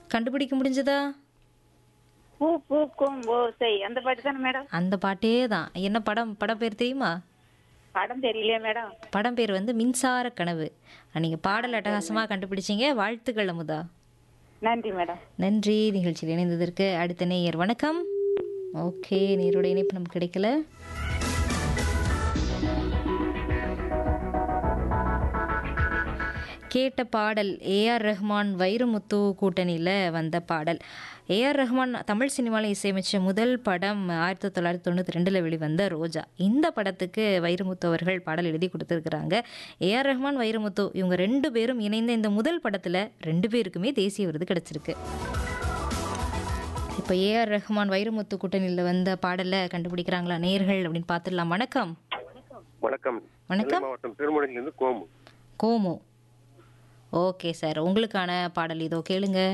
கண்டுபிடிக்க முடிஞ்சதா பூ பூக்கும் ஓசை அந்த பாட்டு தானே மேடம் அந்த பாட்டே தான் என்ன படம் படம் பேர் தெரியுமா படம் தெரியலையே மேடம் படம் பேர் வந்து மின்சார கனவு நீங்கள் பாடல் அட்டகாசமாக கண்டுபிடிச்சீங்க வாழ்த்துக்கள் அமுதா நன்றி மேடம் நன்றி நிகழ்ச்சியில் இணைந்ததற்கு அடுத்த நேயர் வணக்கம் ஓகே நேரோட இணைப்பு நமக்கு கிடைக்கல கேட்ட பாடல் ஏஆர் ரஹ்மான் வைரமுத்து கூட்டணியில் வந்த பாடல் ஏஆர் ரஹ்மான் தமிழ் சினிமாவில் இசையமைச்ச முதல் படம் ஆயிரத்தி தொள்ளாயிரத்தி தொண்ணூற்றி ரெண்டில் வெளிவந்த ரோஜா இந்த படத்துக்கு வைரமுத்து அவர்கள் பாடல் எழுதி கொடுத்துருக்குறாங்க ஏஆர் ரஹ்மான் வைரமுத்து இவங்க ரெண்டு பேரும் இணைந்த இந்த முதல் படத்தில் ரெண்டு பேருக்குமே தேசிய விருது கிடச்சிருக்கு இப்போ ஏஆர் ரஹ்மான் வைரமுத்து கூட்டணியில் வந்த பாடலை கண்டுபிடிக்கிறாங்களா நேர்கள் அப்படின்னு பார்த்துடலாம் வணக்கம் வணக்கம் வணக்கம். நெல்லை மாவட்டம் திருமணிலிருந்து கோமு கோமு ஓகே சார் உங்களுக்கான பாடல் இதோ கேளுங்க